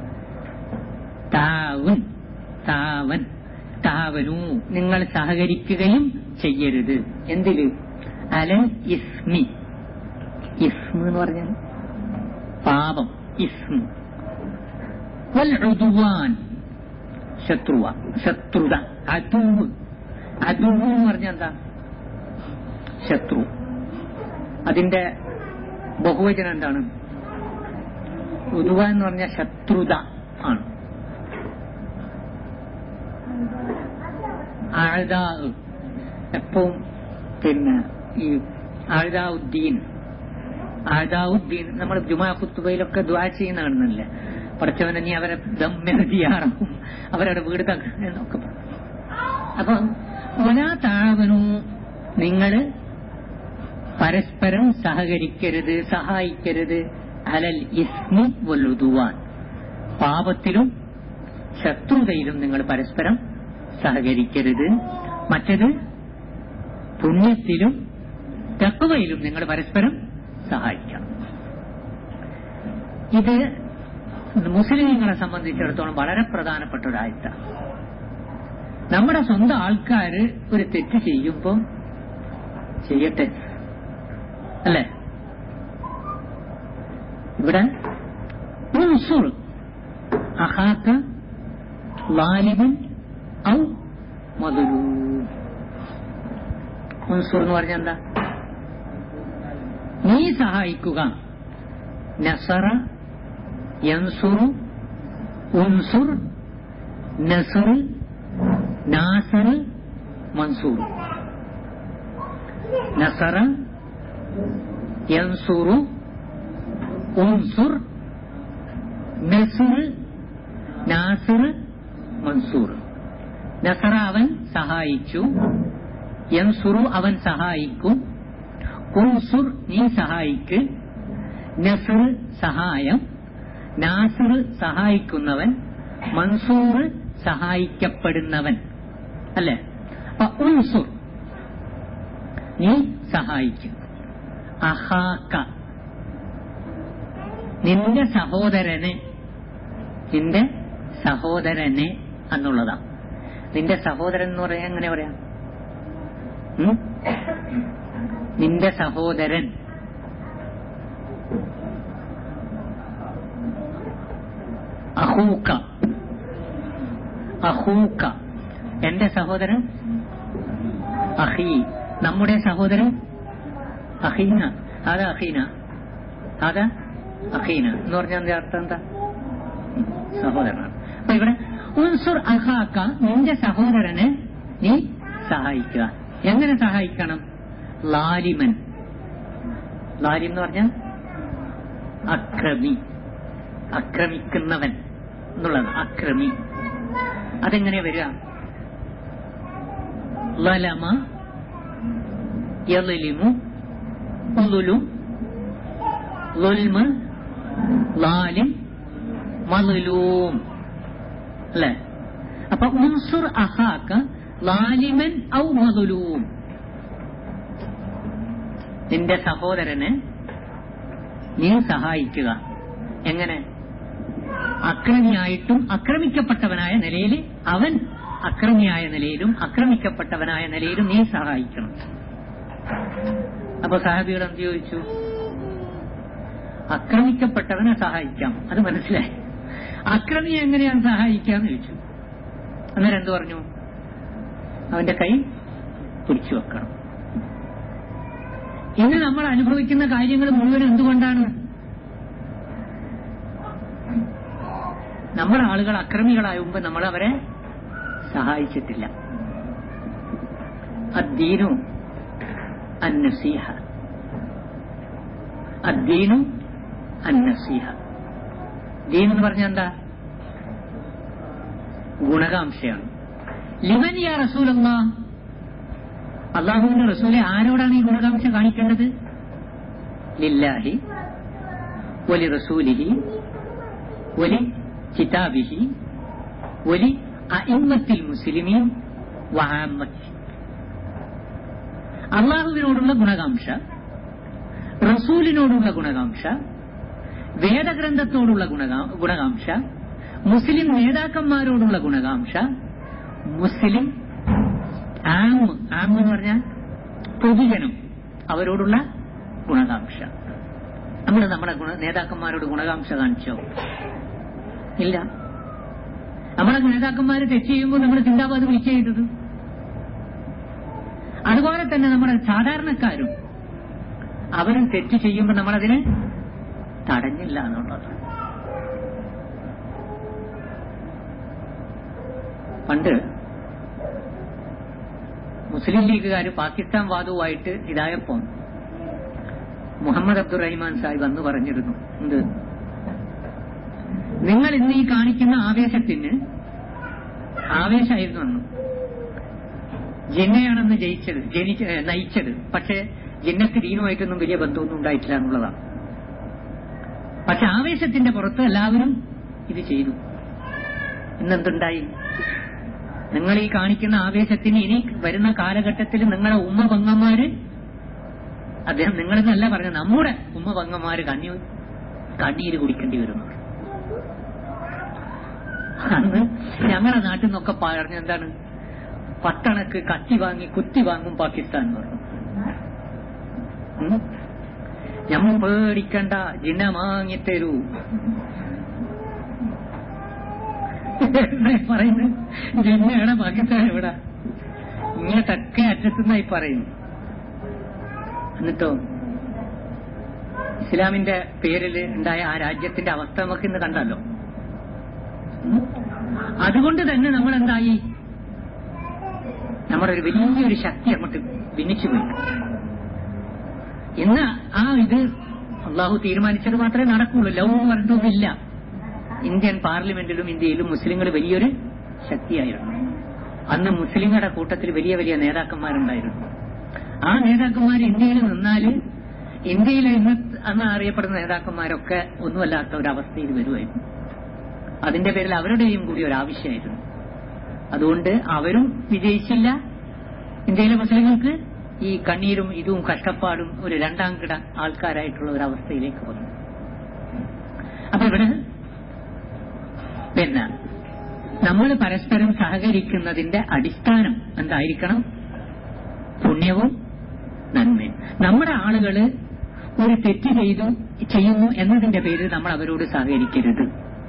താവുൻ താവൻ താവനു നിങ്ങൾ സഹകരിക്കുകയും ചെയ്യരുത് എന്തില് അലൻ ഇസ്മി ഇസ്മ എന്ന് പറഞ്ഞാൽ പാപം ഇസ്മ വൽ ഉദുവാൻ ശത്രുവ ശത്രുത അതുവ് അതുവ് എന്ന് പറഞ്ഞാൽ എന്താ ശത്രു അതിന്റെ ബഹുവചനം എന്താണ് ഉദുവ എന്ന് പറഞ്ഞാൽ ശത്രുത ആണ് ആഴ്ദാ എപ്പവും പിന്നെ ഈ ആഴ്ദാവുദ്ദീൻ ആഴ്ദാവുദ്ദീൻ നമ്മൾ ജുമാ കുത്തുബയിലൊക്കെ ദ്വാ ചെയ്യുന്ന കാണുന്നില്ലേ പഠിച്ചവനെ നീ അവരെ ദമ്മെഴുതിയാറാവും അവരുടെ വീട് തക എന്നൊക്കെ പറഞ്ഞു അപ്പൊ ഒലാ താവനു നിങ്ങള് പരസ്പരം സഹകരിക്കരുത് സഹായിക്കരുത് അലൽ ഇസ്മു വലുതുവാൻ പാപത്തിലും ശത്രുതയിലും നിങ്ങൾ പരസ്പരം സഹകരിക്കരുത് മറ്റത് പുണ്യത്തിലും തത്വയിലും നിങ്ങൾ പരസ്പരം സഹായിക്കണം ഇത് മുസ്ലിങ്ങളെ സംബന്ധിച്ചിടത്തോളം വളരെ പ്രധാനപ്പെട്ട ഒരു ആയത്താണ് നമ്മുടെ സ്വന്തം ആൾക്കാര് ഒരു തെറ്റ് ചെയ്യുമ്പോൾ ചെയ്യട്ടെ അല്ലേ ഇവിടെ ഉൻസുർ അഹാക്ക ലാലിബൻ ഔ മധുരു ഉൻസുർ എന്ന് പറഞ്ഞാൽ എന്താ നീ സഹായിക്കുക നസറ യൻസുറു ഉൻസുർ നസർ നാസർ മൻസൂർ നസറ യൻസുറു ഉൻസുർ നസർ നാസർ മൻസൂർ നസറ അവൻ സഹായിച്ചു യൻസുറു അവൻ സഹായിക്കും ഉൻസുർ നീ സഹായിക്ക് നസർ സഹായം നാസർ സഹായിക്കുന്നവൻ മൻസൂർ സഹായിക്കപ്പെടുന്നവൻ അല്ലേ അപ്പൊ ഉൻസുർ നീ സഹായിക്കും അഹാക്ക നിന്റെ സഹോദരനെ നിന്റെ സഹോദരനെ എന്നുള്ളതാ നിന്റെ സഹോദരൻ എന്ന് പറയാൻ എങ്ങനെ പറയാം ഉം? നിന്റെ സഹോദരൻ അഹൂക്ക അഹൂക്ക എന്റെ സഹോദരൻ അഹീ നമ്മുടെ സഹോദരൻ അഹീന അതാ അഹീന അതാ അഹീന എന്ന് പറഞ്ഞാൽ എന്താ അർത്ഥം എന്താ ഉം, സഹോദരനാണ് അപ്പൊ ഇവിടെ ഉൻസുർ അഹാക്ക നിന്റെ സഹോദരനെ നീ സഹായിക്കുക എങ്ങനെ സഹായിക്കണം ലാലിമൻ ലാലിം എന്ന് പറഞ്ഞാൽ അക്രമി അക്രമിക്കുന്നവൻ എന്നുള്ളത് അക്രമി അതെങ്ങനെ വരിക ലലമ യലിമു ഉലുലും ലുൽമ് ലാലിം മലുലൂം അല്ലേ അപ്പൊ ഉൻസുർ അഹാക്ക ലാലിമൻ ഔ മലുലൂം നിന്റെ സഹോദരനെ നീ സഹായിക്കുക എങ്ങനെ അക്രമിയായിട്ടും അക്രമിക്കപ്പെട്ടവനായ നിലയിൽ അവൻ അക്രമിയായ നിലയിലും അക്രമിക്കപ്പെട്ടവനായ നിലയിലും നീ സഹായിക്കണം അപ്പൊ സാഹബികൾ എന്ത് ചോദിച്ചു അക്രമിക്കപ്പെട്ടവനെ സഹായിക്കാം അത് മനസ്സിലായി അക്രമിയെ എങ്ങനെയാണ് സഹായിക്കാന്ന് ചോദിച്ചു അന്നേരം എന്ത് പറഞ്ഞു അവന്റെ കൈ പിടിച്ചു വെക്കണം ഇന്ന് നമ്മൾ അനുഭവിക്കുന്ന കാര്യങ്ങൾ മുഴുവൻ എന്തുകൊണ്ടാണ് നമ്മുടെ ആളുകൾ അക്രമികളായുമ്പോ നമ്മൾ അവരെ സഹായിച്ചിട്ടില്ല അദ്ദീനു അന്നസീഹ അദ്ദീനു അന്നസീഹ ദീൻ എന്ന് പറഞ്ഞാൽ എന്താ ഗുണകാംക്ഷയാണ് ലിമൻ യാ റസൂലല്ലാ അള്ളാഹുവിന്റെ റസൂലെ ആരോടാണ് ഈ ഗുണകാംക്ഷ കാണിക്കേണ്ടത് ലില്ലാഹി വലി റസൂലിഹി വലി കിതാബിഹി വലി അഇമ്മത്തിൽ മുസ്ലിമീൻ വആമ്മത്തി അള്ളാഹുവിനോടുള്ള ഗുണകാംക്ഷ റസൂലിനോടുള്ള ഗുണകാംക്ഷ വേദഗ്രന്ഥത്തോടുള്ള ഗുണകാ- ഗുണകാംക്ഷ മുസ്ലിം നേതാക്കന്മാരോടുള്ള ഗുണകാംക്ഷ മുസ്ലിം ആം ആം എന്ന് പറഞ്ഞാൽ പൊതുജനം അവരോടുള്ള ഗുണകാംക്ഷ നമ്മൾ നമ്മുടെ ഗുണ നേതാക്കന്മാരോട് ഗുണകാംക്ഷ കാണിച്ചോ ഇല്ല നമ്മുടെ നേതാക്കന്മാർ തെറ്റ് ചെയ്യുമ്പോൾ നമ്മൾ ചിന്താബാദ് വിളിക്കുക ചെയ്തത് അതുപോലെ തന്നെ നമ്മുടെ സാധാരണക്കാരും അവരും തെറ്റ് ചെയ്യുമ്പോൾ നമ്മളതിനെ തടഞ്ഞില്ല എന്നുള്ളത് പണ്ട് മുസ്ലിം ലീഗുകാർ പാകിസ്ഥാൻ വാദവുമായിട്ട് ഇതായപ്പോൾ മുഹമ്മദ് അബ്ദുറഹിമാൻ സാഹിബ് അന്ന് പറഞ്ഞിരുന്നു എന്ത് നിങ്ങൾ ഇന്ന് ഈ കാണിക്കുന്ന ആവേശത്തിന് ആവേശമായിരുന്നു അന്ന് ജിന്നയാണെന്ന് ജയിച്ചത് ജനിച്ച ഏ, നയിച്ചത് പക്ഷേ ജിന്നക്ക് ദീനുമായിട്ടൊന്നും വലിയ ബന്ധമൊന്നും ഉണ്ടായിട്ടില്ല എന്നുള്ളതാണ് പക്ഷെ ആവേശത്തിന്റെ പുറത്ത് എല്ലാവരും ഇത് ചെയ്തു ഇന്നെന്തുണ്ടായി നിങ്ങൾ ഈ കാണിക്കുന്ന ആവേശത്തിന് ഇനി വരുന്ന കാലഘട്ടത്തിൽ നിങ്ങളുടെ ഉമ്മ പങ്ങന്മാര് അദ്ദേഹം നിങ്ങളെന്നല്ല പറഞ്ഞത് നമ്മുടെ ഉമ്മ പങ്ങന്മാര് കണ്ണി കണ്ണീര് കുടിക്കേണ്ടി വരുന്നു അന്ന് ഞങ്ങളുടെ നാട്ടിൽ നിന്നൊക്കെ പറഞ്ഞ എന്താണ് പത്തണക്ക് കത്തി വാങ്ങി കുത്തി വാങ്ങും പാകിസ്ഥാൻ എന്ന് പറഞ്ഞു ഉം? ഞമ്മ പേടിക്കണ്ട ജിന്ന വാങ്ങിത്തരൂ എന്നായി പറയുന്നത് ജിന്നയുടെ പാകിസ്ഥാൻ എവിടെ ഇങ്ങോട്ടൊക്കെ അറ്റത്തുനിന്നായി പറയുന്നു എന്നിട്ടോ ഇസ്ലാമിന്റെ പേരിൽ ഉണ്ടായ ആ രാജ്യത്തിന്റെ അവസ്ഥ നമുക്ക് ഇന്ന് കണ്ടല്ലോ ഉം? അതുകൊണ്ട് തന്നെ നമ്മൾ എന്തായി നമ്മുടെ ഒരു വലിയൊരു ശക്തി അങ്ങോട്ട് ഭിന്നിച്ചുപോയി ഇന്ന് ആ ഇത് അള്ളാഹു തീരുമാനിച്ചത് മാത്രമേ നടക്കുള്ളൂ ലവ് പറഞ്ഞൊന്നുമില്ല ഇന്ത്യൻ പാർലമെന്റിലും ഇന്ത്യയിലും മുസ്ലിങ്ങൾ വലിയൊരു ശക്തിയായിരുന്നു അന്ന് മുസ്ലിങ്ങളുടെ കൂട്ടത്തിൽ വലിയ വലിയ നേതാക്കന്മാരുണ്ടായിരുന്നു ആ നേതാക്കന്മാർ ഇന്ത്യയിൽ നിന്നാല് ഇന്ത്യയിലെ ഇന്ന് അന്ന് അറിയപ്പെടുന്ന നേതാക്കന്മാരൊക്കെ ഒന്നുമല്ലാത്ത ഒരവസ്ഥയിൽ വരുമായിരുന്നു അതിന്റെ പേരിൽ അവരുടെയും കൂടി ഒരു ആവശ്യമായിരുന്നു അതുകൊണ്ട് അവരും വിജയിച്ചില്ല ഇന്ത്യയിലെ മുസ്ലിങ്ങൾക്ക് ഈ കണ്ണീരും ഇതും കഷ്ടപ്പാടും ഒരു രണ്ടാം കിട ആൾക്കാരായിട്ടുള്ള ഒരു അവസ്ഥയിലേക്ക് വന്നു അപ്പൊ ഇവിടെ പിന്നെ നമ്മൾ പരസ്പരം സഹകരിക്കുന്നതിന്റെ അടിസ്ഥാനം എന്തായിരിക്കണം പുണ്യവും നന്മയും നമ്മുടെ ആളുകള് ഒരു തെറ്റ് ചെയ്തു ചെയ്യുന്നു എന്നതിന്റെ പേരിൽ നമ്മൾ അവരോട് സഹകരിക്കരുത്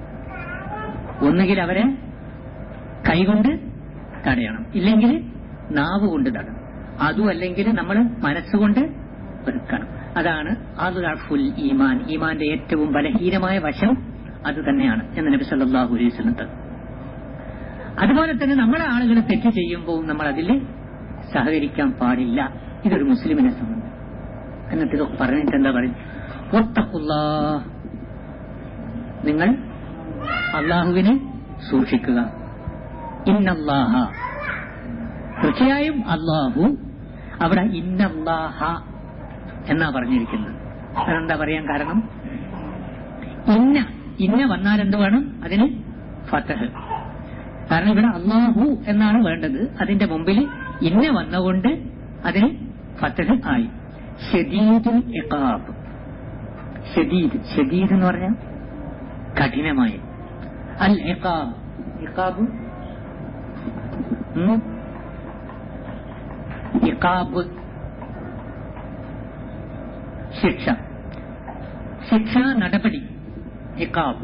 ഒന്നുകിൽ അവരെ കൈകൊണ്ട് തടയണം ഇല്ലെങ്കിൽ നാവ് കൊണ്ട് തടയണം അതും അല്ലെങ്കിൽ നമ്മൾ മനസ്സുകൊണ്ട് വെറുക്കണം അതാണ് ഫുൽ ഈമാൻ ഈമാന്റെ ഏറ്റവും ബലഹീനമായ വശം അത് തന്നെയാണ് എന്ന് നബി സല്ലല്ലാഹു അലൈഹി വസല്ലം പറഞ്ഞു അതുപോലെ തന്നെ നമ്മുടെ ആളുകൾ തെറ്റ് ചെയ്യുമ്പോൾ നമ്മൾ അതിൽ സഹകരിക്കാൻ പാടില്ല ഇതൊരു മുസ്ലിമിനെ സംബന്ധിച്ച് എന്നിട്ട് ഇതൊക്കെ പറഞ്ഞിട്ട് എന്താ പറയും ഒത്തക്കുല്ലാ നിങ്ങൾ അള്ളാഹുവിനെ സൂക്ഷിക്കുക ഇന്നല്ലാഹ തീർച്ചയായും അള്ളാഹു അവിടെ ഇന്നല്ലാഹ എന്നാ പറഞ്ഞിരിക്കുന്നത് അതെന്താ പറയാൻ കാരണം ഇന്ന ഇന്ന വന്നാൽ എന്ത് വേണം അതിന് ഫതഹ് കാരണം ഇവിടെ അള്ളാഹു എന്നാണ് വേണ്ടത് അതിന്റെ മുമ്പിൽ ഇന്ന വന്നുകൊണ്ട് അതിന് ഫതഹ് ആയി ഷദീദുൽ ഇഖാബ് ഷദീദ് ഷദീദ് എന്ന് പറഞ്ഞാൽ കഠിനമായ അൽ ഇഖാബ് ഇഖാബ് ഉം? ഇഖാബ് ശിക്ഷ ശിക്ഷാ നടപടി ഇഖാബ്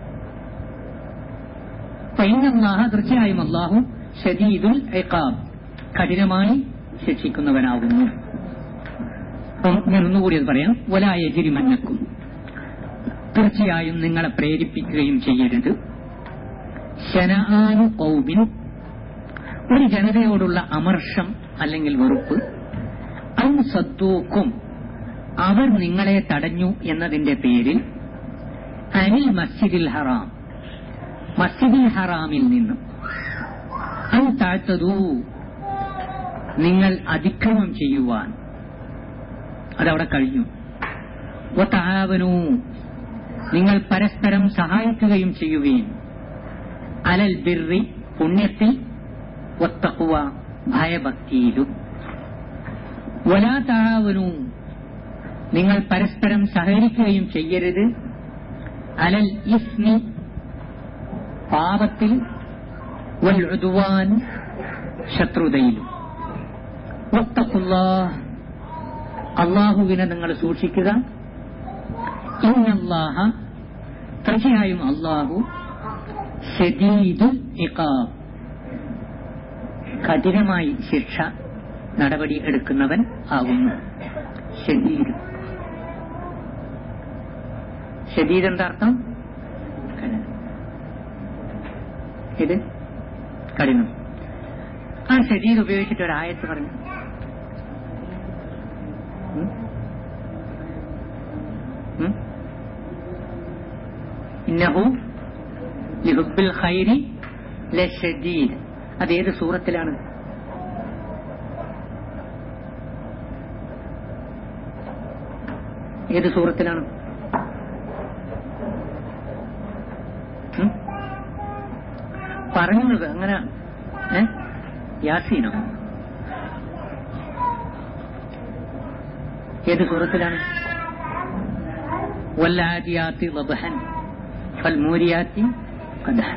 ഫൈനല്ലാഹ തീർച്ചയായും അള്ളാഹു ഷദീദുൽ ഇഖാബ് കഠിനമായി ശിക്ഷിക്കുന്നവനാകുന്നു അപ്പം ഞാൻ ഒന്നുകൂടി അത് പറയാം വലായ ജിരിമന്നക്കും തീർച്ചയായും നിങ്ങളെ പ്രേരിപ്പിക്കുകയും ചെയ്യരുത് ശനാനു കൗബിൻ ഒരു ജനതയോടുള്ള അമർഷം അല്ലെങ്കിൽ വെറുപ്പ് അൻ സദ്ദൂക്കും അവർ നിങ്ങളെ തടഞ്ഞു എന്നതിന്റെ പേരിൽ അനിൽ മസ്ജിദിൽ ഹറാം മസ്ജിദിൽ ഹറാമിൽ നിന്നും അൻ താഴ്ത്തതൂ നിങ്ങൾ അതിക്രമം ചെയ്യുവാൻ അതവിടെ കഴിഞ്ഞു വതാവനു നിങ്ങൾ പരസ്പരം സഹായിക്കുകയും ചെയ്യുകയും അലൽ ബിർറി പുണ്യത്തിൽ ഒത്തക്കുവ ഭയഭക്തിയിലും വലാ താവനു നിങ്ങൾ പരസ്പരം സഹകരിക്കുകയും ചെയ്യരുത് അലൽ ഇസ്മി പാപത്തിൽ വൽ ഉദ്വാൻ ശത്രുതയിലും വത്തഖുല്ലാഹ് അള്ളാഹുവിനെ നിങ്ങൾ സൂക്ഷിക്കുക ഇന്നല്ലാഹ തീർച്ചയായും അള്ളാഹു ഷദീദു ഇഖാബ് കഠിനമായി ശിക്ഷ നടപടി എടുക്കുന്നവൻ ആകുന്നു ഷദീദ് ഷദീദ് എന്താ അർത്ഥം ഇത് കഠിനം ആ ഷദീദ് ഉപയോഗിച്ചിട്ട് ഒരു ആയത്ത് പറഞ്ഞു ഉം? ഉം? ഇന്നഹു ലിഹുബിൽ ഖൈരി ലഷദീദ് അത് ഏത് സൂറത്തിലാണ് ഏത് സൂറത്തിലാണ് ഉം? പറഞ്ഞത് അങ്ങനെ ഏ യാസീനോ ഏത് സൂറത്തിലാണ് വല്ലാദിയാത്തി വബഹൻ ഫൽമൂരിയാത്തി കദഹൻ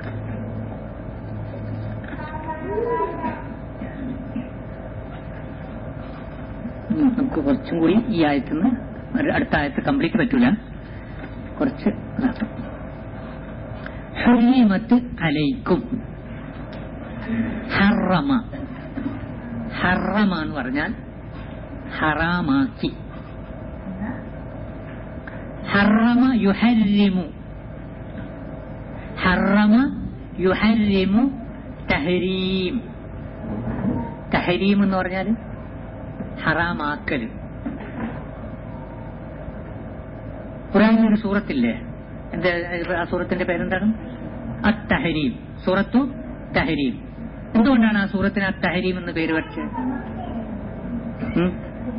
ഉം, നമുക്ക് കുറച്ചും കൂടി ഈ ആയത്തുനിന്ന് ഒരു അടുത്ത ആയത്ത് കംപ്ലീറ്റ് പറ്റൂല കുറച്ച് ഇതാക്കാം. ഹുരീമത്ത് അലൈക്കും ഹറമ ഹറമ എന്ന് പറഞ്ഞാൽ ഹറാമാക്കി ഹറമ യുഹരിമു ഹറമ യുഹരിമു തഹരീം തഹരീം എന്ന് പറഞ്ഞാൽ ഹറാമാക്കൽ ഖുറാനിൽ ഒരു സൂറത്തില്ലേ എന്താ ആ സൂറത്തിന്റെ പേരെന്താണ് അത്തഹരീം സൂറത്തു തഹരീം എന്തുകൊണ്ടാണ് ആ സൂറത്തിന് അത്തഹരീം എന്ന് പേര് വെച്ചത് ഉം?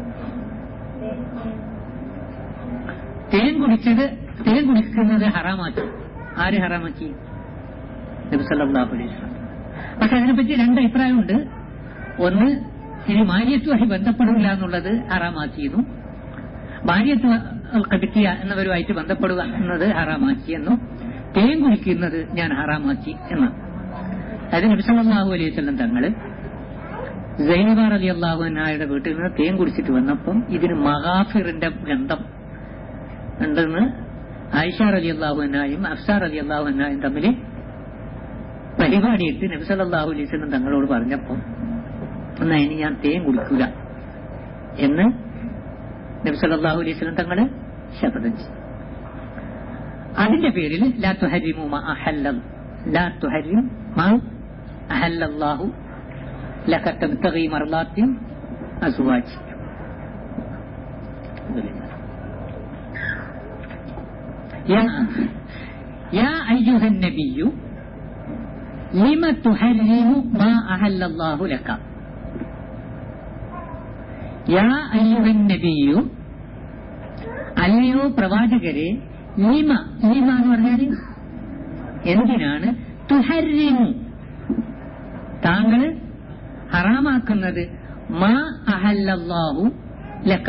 തേൻ കുടിച്ചത് തേൻ കുടിക്കുന്നത് ഹറാമാക്കി ആര് ഹറാമാക്കി നബി സല്ലല്ലാഹു അലൈഹി വസല്ലം പക്ഷെ അതിനെപ്പറ്റി രണ്ട് അഭിപ്രായമുണ്ട് ഒന്ന് ഇനി മാര്യത്തുമായി ബന്ധപ്പെടില്ല എന്നുള്ളത് ഹറാമാക്കിയെന്നും ഭാര്യത്ത് കടുക്കിയ എന്നവരുമായിട്ട് ബന്ധപ്പെടുക എന്നത് ഹറാമാക്കി എന്നും തേൻ കുടിക്കുന്നത് ഞാൻ ഹറാമാക്കി എന്നാണ് അത് നബി സല്ലല്ലാഹു അലൈഹി വസല്ലം തങ്ങള് സൈനബാർ അലി അള്ളാഹു അന്നായുടെ വീട്ടിൽ നിന്ന് തേൻ കുടിച്ചിട്ട് വന്നപ്പം ഇതിന് മഹാഫിറിന്റെ ഗന്ധം ഉണ്ടെന്ന് ആയിഷാർ അലി അള്ളാഹു അന്നായും അഫ്സാർ അലി അള്ളാഹു അന്നായും തമ്മിൽ പരിപാടിയിട്ട് നബി സല്ലല്ലാഹു അലൈഹി വസല്ലം തങ്ങളോട് പറഞ്ഞപ്പം എന്നാ ഇനി ഞാൻ തേൻ കുടിക്കൂല എന്ന് നബി സല്ലല്ലാഹു അലൈഹി വസല്ലം തങ്ങള് ശപഥം ചെയ്തു അതിന്റെ പേരിൽ ലാ തുഹരിമു മാ അഹല്ല ലാ തുഹരിം മാ അഹല്ലല്ലാഹു ലക തബ്തഗി മർളാത്തി അസ്വാജ് يا يا أيها النبي لم تحرم ما أحل الله لك യാ അയ്യുഹൻ നബിയു അല്ലയോ പ്രവാചകരെ ലിമ ലിമ എന്ന് പറഞ്ഞാൽ എന്തിനാണ് തുഹരിമു താങ്കൾ ഹറാമാക്കുന്നത് മാ അഹല്ലല്ലാഹു ലക്ക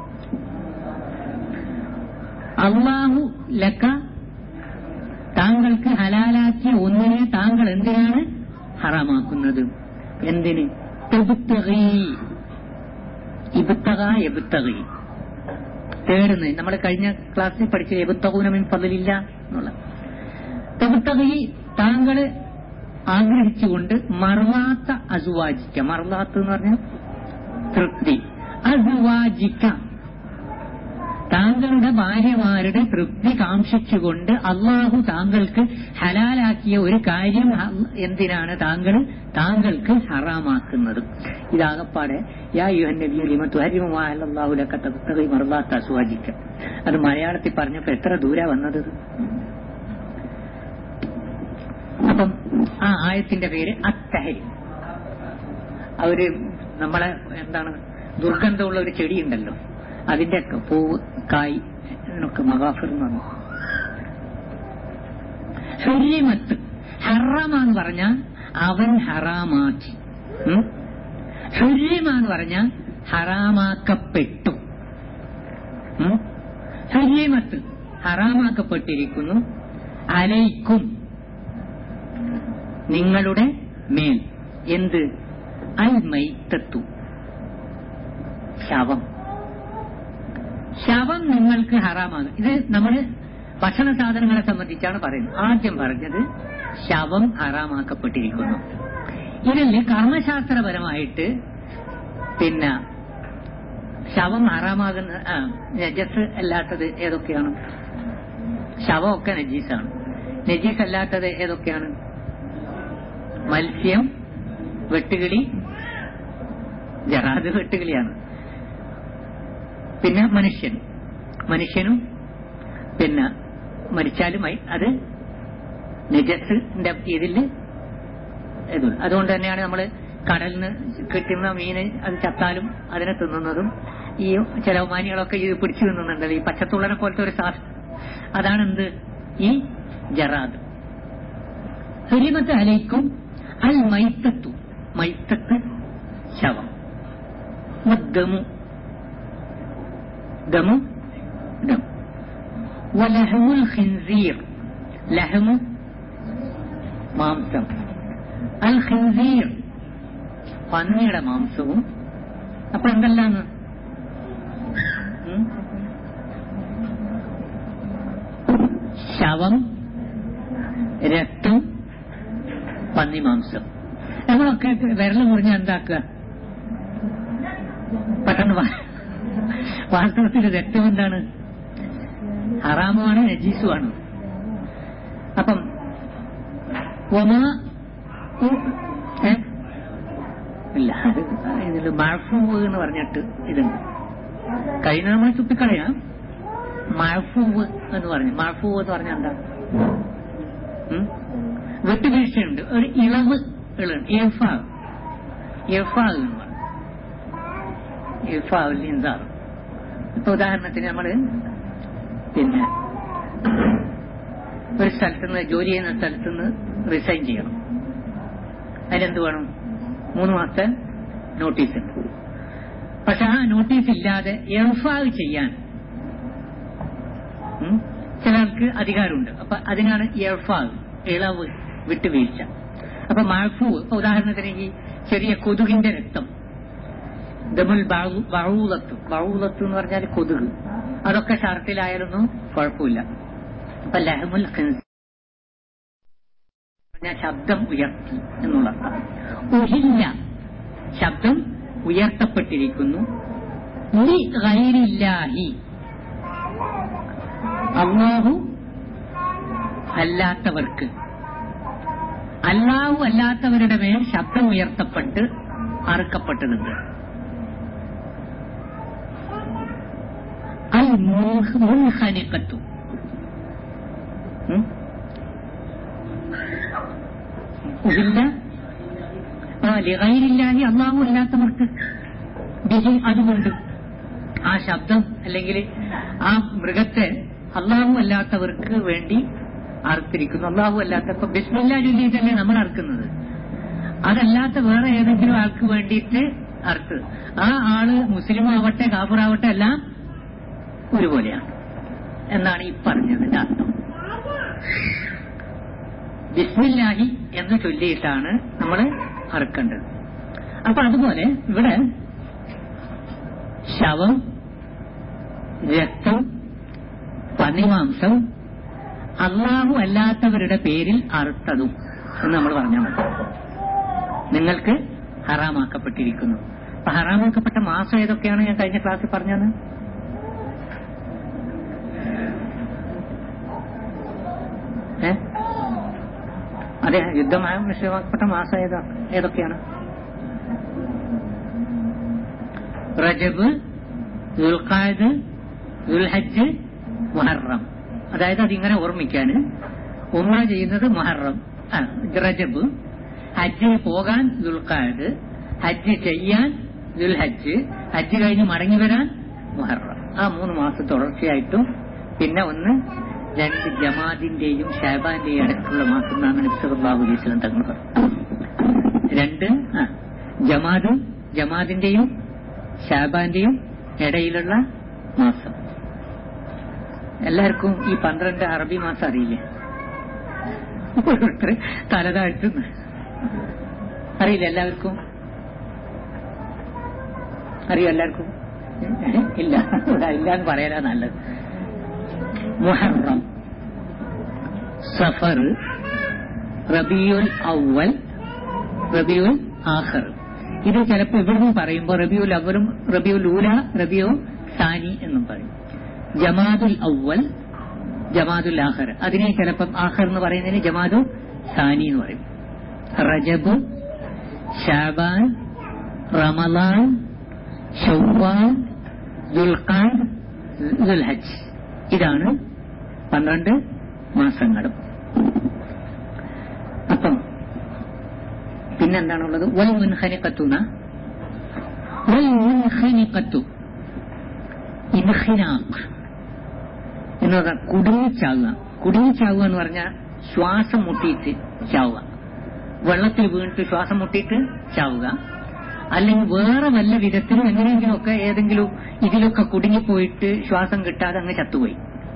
അള്ളാഹു ലക്ക താങ്കൾക്ക് ഹലാലാക്കിയ ഒന്നിനെ താങ്കൾ എന്തിനാണ് ഹറാമാക്കുന്നത് എന്തിന് തെബുത്തകീ ഇബുത്തക എബുത്തകി തേടുന്നത് നമ്മൾ കഴിഞ്ഞ ക്ലാസ്സിൽ പഠിച്ച എബുത്തകൂനമിൻ പതിലില്ല എന്നുള്ള തെബുത്തകി താങ്കൾ ആഗ്രഹിച്ചുകൊണ്ട് മറവാത്ത അസുവാജിക്ക മറവാത്ത് എന്ന് പറഞ്ഞാൽ തൃപ്തി അസുവാജിക്ക താങ്കളുടെ ഭാര്യമാരുടെ തൃപ്തി കാംക്ഷിച്ചുകൊണ്ട് അള്ളാഹു താങ്കൾക്ക് ഹലാലാക്കിയ ഒരു കാര്യം എന്തിനാണ് താങ്കൾ താങ്കൾക്ക് ഹറാമാക്കുന്നത് ഇതാകപ്പാടെ യാ യുഹൻ നബി ലിമത്തു ഹരിമുല്ലാഹുലക്ക തബ്തഗി മർദാത്ത അസുവാജിക്ക അത് മലയാളത്തിൽ പറഞ്ഞപ്പോ എത്ര ദൂരാ വന്നത് അപ്പം ആ ആയത്തിന്റെ പേര് അത്തഹരി അവര് നമ്മളെ എന്താണ് ദുർഗന്ധമുള്ള ഒരു ചെടിയുണ്ടല്ലോ അതിന്റെ ഒക്കെ പൂവ് കായ് ഇതിനൊക്കെ മഹാഫിർ എന്ന് പറഞ്ഞു ഹുരിമത്ത് ഹറാമ എന്ന് പറഞ്ഞാൽ അവൻ ഹറാമാക്കി ഉം? ഹുരീമ എന്ന് പറഞ്ഞാൽ ഹറാമാക്കപ്പെട്ടു ഉം? ഹുരീമത്ത് ഹറാമാക്കപ്പെട്ടിരിക്കുന്നു അലൈക്കും നിങ്ങളുടെ മേൽ എന്ത് അൽ മൈത്തത്തു ശവം ശവം നിങ്ങൾക്ക് ഹറാമാകും ഇത് നമ്മൾ ഭക്ഷണ സാധനങ്ങളെ സംബന്ധിച്ചാണ് പറയുന്നത് ആദ്യം പറഞ്ഞത് ശവം ഹറാമാക്കപ്പെട്ടിരിക്കുന്നു ഇതിൽ കർമ്മശാസ്ത്രപരമായിട്ട് പിന്നെ ശവം ഹറാമാകുന്ന ആ, നജസ് അല്ലാത്തത് ഏതൊക്കെയാണ് ശവമൊക്കെ നജീസാണ് നജീസ് അല്ലാത്തത് ഏതൊക്കെയാണ് മത്സ്യം വെട്ടുകിളി ജറാദ് വെട്ടുകിളിയാണ് പിന്നെ മനുഷ്യൻ മനുഷ്യനും പിന്നെ മരിച്ചാലും അയ്- അത് നജസിന്റെ ഇതിൽ ഇതുണ്ട് അതുകൊണ്ട് തന്നെയാണ് നമ്മൾ കടലിൽ നിന്ന് കിട്ടുന്ന മീന് അത് ചത്താലും അതിനെ തിന്നുന്നതും ഈ ചില മാനികളൊക്കെ ഇത് പിടിച്ചു തിന്നുന്നുണ്ടല്ലോ ഈ പച്ചത്തുള്ളനെ പോലത്തെ ഒരു സാധനം അതാണ് എന്ത് ഈ ജറാദ് ഹരിമത്ത് അലൈക്കും അൽ മൈത്തത്തു മൈത്തത്ത് ശവം ദമു ദമു ദം വലഹമുൽ ഖിൻസീർ ലഹമു മാംസം അൽ ഖിൻസീർ പന്നിയുടെ മാംസവും അപ്പൊ എന്തെല്ലാന്ന് ഉം? ശവം രക്തം പന്നിമാംസം നമ്മളൊക്കെ വിരൽ മുറിഞ്ഞ എന്താക്കുക പെട്ടെന്ന് വാ- വാസ്തവത്തിൽ രക്തം എന്താണ് ഹറാമുമാണ് നജീസുമാണ് അപ്പം ഒമാ ഉ- ഏ? ഇല്ല അത് ഇതിൽ മഴഫൂവ് എന്ന് പറഞ്ഞിട്ട് ഇതുണ്ട് കഴിഞ്ഞ നമ്മൾ തുപ്പിക്കളയാം മഴഫൂവ് എന്ന് പറഞ്ഞു മഴഫൂവ് എന്ന് പറഞ്ഞാൽ എന്താ ഉം? വിട്ടുവീഴ്ചയുണ്ട് ഒരു ഇളവ് ഇളുണ്ട് ഇർഫാവ് ഇർഫാവ് എന്ന് പറഞ്ഞു ഇർഫാവിൽ ഇൻസാർ ഇപ്പൊ ഉദാഹരണത്തിന് നമ്മള് പിന്നെ ഒരു സ്ഥലത്തുനിന്ന് ജോലി ചെയ്യുന്ന സ്ഥലത്തുനിന്ന് റിസൈൻ ചെയ്യണം അതിനെന്ത് വേണം മൂന്ന് മാസത്തെ നോട്ടീസ് ഉണ്ട് പക്ഷെ ആ നോട്ടീസ് ഇല്ലാതെ എംഫാവ് ചെയ്യാൻ ഉം, ചിലർക്ക് അധികാരമുണ്ട് അപ്പൊ അതിനാണ് എഫാവ് ഇളവ് വിട്ടുവീഴ്ച അപ്പൊ മഴഫു ഇപ്പൊ ഉദാഹരണത്തിന് ഈ ചെറിയ കൊതുകിന്റെ രക്തം ദമുൽ ബഴൂലത്ത് ബഴൂലത്ത് എന്ന് പറഞ്ഞാൽ കൊതുക് അതൊക്കെ ഷർട്ടിലായാലൊന്നും കുഴപ്പമില്ല അപ്പൊ ലഹമുൽ ഖിൻസ് പറഞ്ഞാൽ ശബ്ദം ഉയർത്തി എന്നുള്ള അർത്ഥം ഉഹില്ല ശബ്ദം ഉയർത്തപ്പെട്ടിരിക്കുന്നു ലി ഗൈരില്ലാഹി അള്ളാഹു അല്ലാത്തവർക്ക് അല്ലാഹു അല്ലാത്തവരുടെ മേൽ ശബ്ദം ഉയർത്തപ്പെട്ട് അറുക്കപ്പെട്ടതുണ്ട് അൽ മുൻഹനിക്കത്തു ഉം? ഇല്ല ആ ലിഗൈരില്ലാഹി അള്ളാഹു അല്ലാത്തവർക്ക് ബിഹി അതുകൊണ്ട് ആ ശബ്ദം അല്ലെങ്കിൽ ആ മൃഗത്തെ അള്ളാഹു അല്ലാത്തവർക്ക് വേണ്ടി അറുത്തിരിക്കുന്നു അള്ളാഹു അല്ലാത്ത ഇപ്പൊ ബിസ്മില്ല ചൊല്ലിയിട്ടല്ലേ നമ്മൾ അറുക്കുന്നത് അതല്ലാത്ത വേറെ ഏതെങ്കിലും ആൾക്ക് വേണ്ടിയിട്ട് അറുത്ത് ആ ആള് മുസ്ലിം ആവട്ടെ കാഫറാവട്ടെ എല്ലാം ഒരുപോലെയാണ് എന്നാണ് ഈ പറഞ്ഞതിന്റെ അർത്ഥം ബിസ്മില്ലാഹി എന്ന് ചൊല്ലിയിട്ടാണ് നമ്മൾ അറുക്കേണ്ടത് അപ്പൊ അതുപോലെ ഇവിടെ ശവം രക്തം പന്നിമാംസം അള്ളാഹു അല്ലാത്തവരുടെ പേരിൽ അറുത്തതും എന്ന് നമ്മൾ പറഞ്ഞാൽ മതി നിങ്ങൾക്ക് ഹറാമാക്കപ്പെട്ടിരിക്കുന്നു അപ്പൊ ഹറാമാക്കപ്പെട്ട മാസം ഏതൊക്കെയാണ് ഞാൻ കഴിഞ്ഞ ക്ലാസ്സിൽ പറഞ്ഞത് ഏ അതെ യുദ്ധമായ വിഷയമാക്കപ്പെട്ട മാസം ഏതാ ഏതൊക്കെയാണ് റജബ് ദുൽഖാദ് ദുൽഹജ്ജ് മുഹറം അതായത് അതിങ്ങനെ ഓർമ്മിക്കാന് ഉമ്ര ചെയ്യുന്നത് മുഹറം ആ, റജബ് ഹജ്ജിന് പോകാൻ ദുൽഖാദ് ഹജ്ജ് ചെയ്യാൻ ദുൽഹജ്ജ് ഹജ്ജ് കഴിഞ്ഞ് മടങ്ങി വരാൻ മുഹറം ആ മൂന്ന് മാസം തുടർച്ചയായിട്ടും പിന്നെ ഒന്ന് രണ്ട് ജമാദിന്റെയും ഷാബാന്റെയും ഇടയ്ക്കുള്ള മാസം എന്നാണ് നബ്സല്ലാഹു അലൈഹി സ്വലം തങ്ങൾ പറഞ്ഞത് രണ്ട് ആ, ജമാദ് ജമാദിന്റെയും ഷാബാന്റെയും ഇടയിലുള്ള മാസം എല്ലാവർക്കും ഈ പന്ത്രണ്ട് അറബി മാസം അറിയില്ലേ ഓരോരുത്തർ തല താഴ്ത്തുന്നു അറിയില്ല എല്ലാവർക്കും അറിയോ എല്ലാവർക്കും ഇല്ല ഇവിടെ ഇല്ല എന്ന് പറയാനാ നല്ലത് മുഹറം സഫർ റബിയുൽ അവൽ റബിയുൽ ആഖർ ഇത് ചിലപ്പോൾ ഇവിടുന്ന് പറയുമ്പോൾ റബിയുൽ അവലും റബിയുൽ ഊല റബിയു സാനി എന്നും പറയും ജമാദുൽ അവൽ ജമാദുൽ ആഖർ അതിനെ ചിലപ്പം ആഖർ എന്ന് പറയുന്നതിന് ജമാദു സാനി എന്ന് പറയും റജബ് ഷാബാൻ റമലാൻ ഷവ്വാൽ ദുൽഖാദ് ദുൽഹജ് ഇതാണ് പന്ത്രണ്ട് മാസങ്ങളും അപ്പം പിന്നെന്താണുള്ളത് വൽ മുൻഹനിക്കത്തുന്ന വൽ മുൻഹനിക്കത്തു ഇൻഹിനാഖ് എന്ന് പറഞ്ഞാൽ കുടുങ്ങിച്ചാവുക കുടുങ്ങിച്ചാവുക എന്ന് പറഞ്ഞാൽ ശ്വാസം മുട്ടിയിട്ട് ചാവുക വെള്ളത്തിൽ വീണിട്ട് ശ്വാസം മുട്ടിയിട്ട് ചാവുക അല്ലെങ്കിൽ വേറെ വല്ല വിധത്തിലും എങ്ങനെയെങ്കിലും ഒക്കെ ഏതെങ്കിലും ഇതിലൊക്കെ കുടുങ്ങിപ്പോയിട്ട് ശ്വാസം കിട്ടാതെ അങ്ങ് ചത്തുപോയി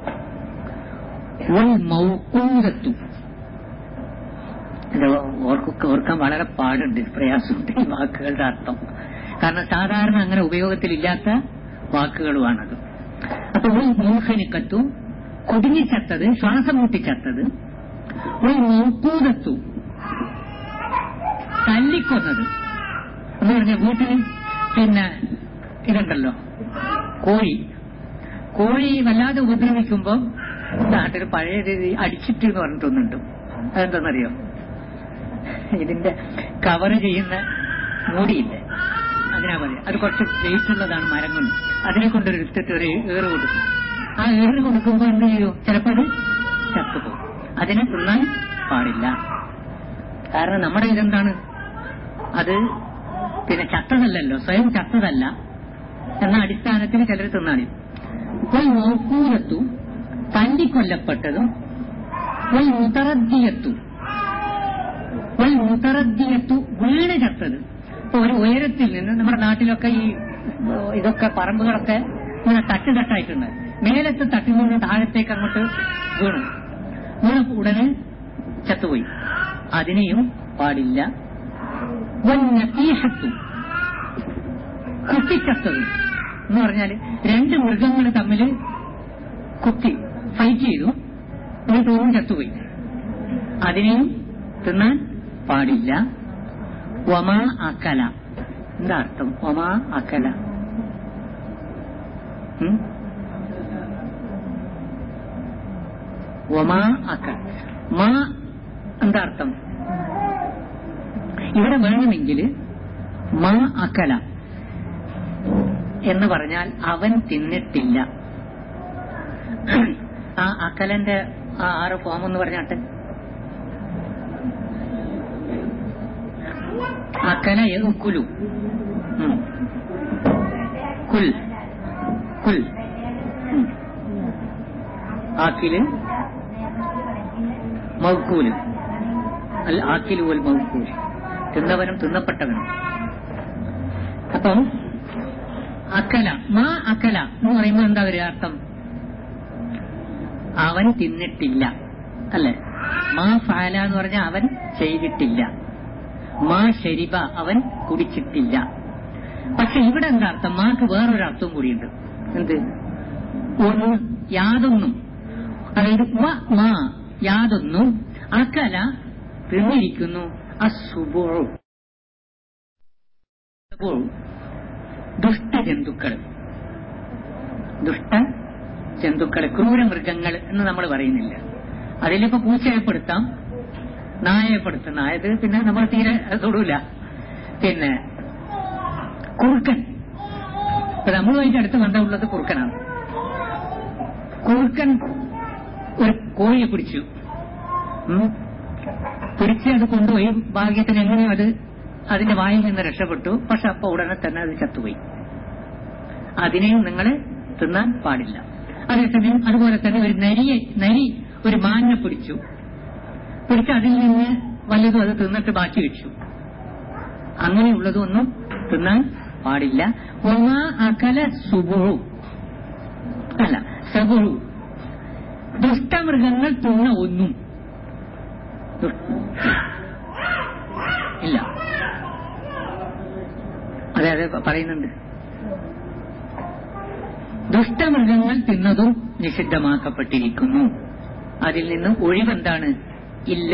വൽ മൗക്കൂദത്തു ഇത് ഓർക്കൊക്കെ ഓർക്കാൻ വളരെ പാടുണ്ട് പ്രയാസമുണ്ട് ഈ വാക്കുകളുടെ അർത്ഥം കാരണം സാധാരണ അങ്ങനെ ഉപയോഗത്തിലില്ലാത്ത വാക്കുകളുമാണത് അപ്പൊ ഒരു മൂഹനിക്കത്തു കുടുങ്ങിച്ചത്തത് ശ്വാസം മുട്ടിച്ചത്തത് ഒരു മൗക്കൂദത്തു തല്ലിക്കൊന്നത് എന്ന് പറഞ്ഞ വീട്ടിൽ പിന്നെ ഇതുണ്ടല്ലോ കോഴി കോഴി വല്ലാതെ ഉപദ്രവിക്കുമ്പോ നാട്ടിൽ പഴയ രീതി അടിച്ചിട്ട് എന്ന് പറഞ്ഞിട്ടൊന്നുണ്ട് അതെന്താണെന്നറിയോ ഇതിന്റെ കവർ ചെയ്യുന്ന മൂടിയില്ലേ അതിനാ പറയാ അത് കുറച്ച് വെയിറ്റ് ഉള്ളതാണ് മരം കൊണ്ട് അതിനെ കൊണ്ടൊരു എടുത്തിട്ട് ഒരു ഏറ് കൊടുക്കും ആ ഏറ് കൊടുക്കുമ്പോൾ എന്ത് ചെയ്യും ചിലപ്പോൾ അത് ചത്തുപോകും അതിനെ തിന്നാൻ പാടില്ല കാരണം നമ്മുടെ ഇതെന്താണ് അത് പിന്നെ ചത്തതല്ലല്ലോ സ്വയം ചത്തതല്ല എന്ന അടിസ്ഥാനത്തിൽ ചിലർ തിന്നാണ് ഇപ്പോൾ നോക്കൂരത്തു തല്ലിക്കൊല്ലപ്പെട്ടതും വൽ മുതറദ്ദിയത്തു വൽ മുതറദ്ദിയത്തു വീണ് ചത്തത് ഇപ്പൊ ഒരു ഉയരത്തിൽ നിന്ന് നമ്മുടെ നാട്ടിലൊക്കെ ഈ ഇതൊക്കെ പറമ്പുകളൊക്കെ ഇങ്ങനെ തട്ട് തട്ടായിട്ടുണ്ട് മേലത്തെ തട്ടിൽ നിന്ന് താഴത്തേക്ക് അങ്ങോട്ട് വീണു വീണ ഉടനെ ചത്തുപോയി അതിനെയും പാടില്ല വന്നീഷത്തു കുത്തിച്ചത്തത് എന്ന് പറഞ്ഞാല് രണ്ട് മൃഗങ്ങൾ തമ്മിൽ കുത്തി ഫൈറ്റ് ചെയ്തു എന്നിട്ട് ഓം ചത്തുപോയി അതിനെയും തിന്നാൻ പാടില്ല ഒമാ അക്കല എന്താ അർത്ഥം ഒമാ അക്കല ഉം? ഒമാ അക്കൽ മാ എന്താ അർത്ഥം ഇവിടെ വേണമെങ്കിൽ മാ അക്കല എന്ന് പറഞ്ഞാൽ അവൻ തിന്നിട്ടില്ല ആ അക്കലന്റെ ആ ആറ് ഫോം എന്ന് പറഞ്ഞാട്ട് അക്കല കുലു കുൽ കുൽ ഉം. ആക്കില് മൗക്കൂല് അൽ ആക്കിലു വൽ മൗക്കൂൽ തിന്നവനും തിന്നപ്പെട്ടവനും അപ്പം അക്കല മാ അക്കല എന്ന് പറയുമ്പോൾ എന്താ ഒരു അർത്ഥം അവൻ തിന്നിട്ടില്ല അല്ലെ മാ ഫാല എന്ന് പറഞ്ഞാൽ അവൻ ചെയ്തിട്ടില്ല മാ ശരിബ അവൻ കുടിച്ചിട്ടില്ല പക്ഷെ ഇവിടെ എന്താ അർത്ഥം മാക്ക് വേറൊരു അർത്ഥവും കൂടിയുണ്ട് എന്ത് ഒന്ന് യാതൊന്നും അതായത് വ മാ യാതൊന്നും അക്കല തിന്നിരിക്കുന്നു അസുബോഴു ദുഷ്ടജന്തുക്കൾ ദുഷ്ട ജന്തുക്കൾ ക്രൂരമൃഗങ്ങൾ എന്ന് നമ്മൾ പറയുന്നില്ല അതിലിപ്പോ പൂച്ചയെപ്പെടുത്താം നായയെപ്പെടുത്താം നായത് പിന്നെ നമ്മൾ തീരെ തൊടൂല പിന്നെ കുറുക്കൻ ഇപ്പൊ നമ്മളുമായിട്ട് അടുത്ത് ബന്ധമുള്ളത് കുറുക്കനാണ് കുറുക്കൻ ഒരു കോഴിയെ പിടിച്ചു ഉം. പിടിച്ച് അത് കൊണ്ടുപോയി ഭാഗ്യത്തിന് എങ്ങനെയും അത് അതിന്റെ വായിൽ നിന്ന് രക്ഷപ്പെട്ടു പക്ഷെ അപ്പൊ ഉടനെ തന്നെ അത് ചത്തുപോയി അതിനെയും നിങ്ങൾ തിന്നാൻ പാടില്ല അതേസമയം അതുപോലെ തന്നെ ഒരു നരിയെ നരി ഒരു മാനിനെ പിടിച്ചു പിടിച്ച് അതിൽ നിന്ന് വല്ലതും അത് തിന്നിട്ട് ബാക്കി വെച്ചു അങ്ങനെയുള്ളതൊന്നും തിന്നാൻ പാടില്ല ഒമാ അകല സുബുറു അല്ല സബുറു ദുഷ്ടമൃഗങ്ങൾ തിന്ന ഒന്നും ദുഷ്- ഇല്ല അതെ അതെ പറയുന്നുണ്ട് ദുഷ്ടമൃഗങ്ങൾ തിന്നതും നിഷിദ്ധമാക്കപ്പെട്ടിരിക്കുന്നു അതിൽ നിന്ന് ഒഴിവെന്താണ് ഇല്ല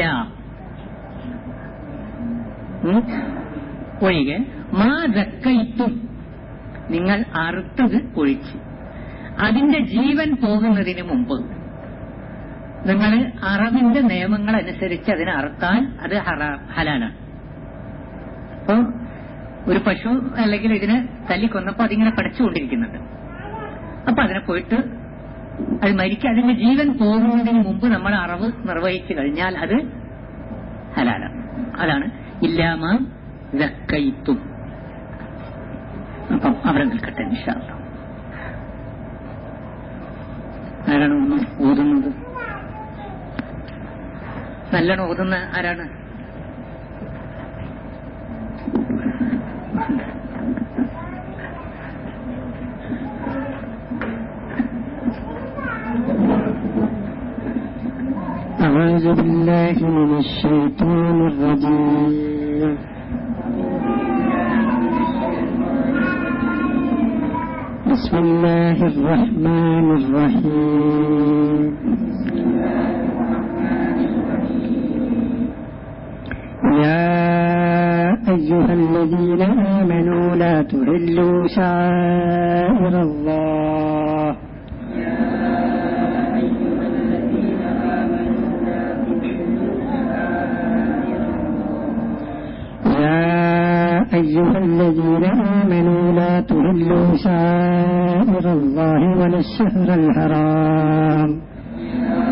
ഉം? ഒഴികെ മാ ദക്കയിത്തും നിങ്ങൾ അറുത്തത് ഒഴിച്ച് അതിന്റെ ജീവൻ പോകുന്നതിന് മുമ്പ് നിങ്ങൾ അറവിന്റെ നിയമങ്ങൾ അനുസരിച്ച് അതിനെ അറുത്താൽ അത് ഹറാ- ഹലാലാണ് അപ്പോ ഒരു പശു അല്ലെങ്കിൽ ഇതിനെ തല്ലിക്കൊന്നപ്പോ അതിങ്ങനെ പടച്ചുകൊണ്ടിരിക്കുന്നുണ്ട് അപ്പൊ അതിനെ പോയിട്ട് അത് മരിക്കുക അതിന്റെ ജീവൻ പോകുന്നതിന് മുമ്പ് നമ്മൾ അറവ് നിർവഹിച്ചു കഴിഞ്ഞാൽ അത് ഹലാലാണ് അതാണ് ഇല്ലാമ ദക്കയിത്തും അപ്പം അവിടെ നിൽക്കട്ടെ നിഷാദ ആരാണ് ഒന്ന് ഓതുന്നത് നല്ലോണം ഓതുന്ന ആരാണ് أعوذ بالله من الشيطان الرجيم بسم الله الرحمن الرحيم يا أيها الذين آمنوا لا تهلوا شعائر الله يا أيها الذين آمنوا لا تهلوا شعائر الله ولا الشهر الحرام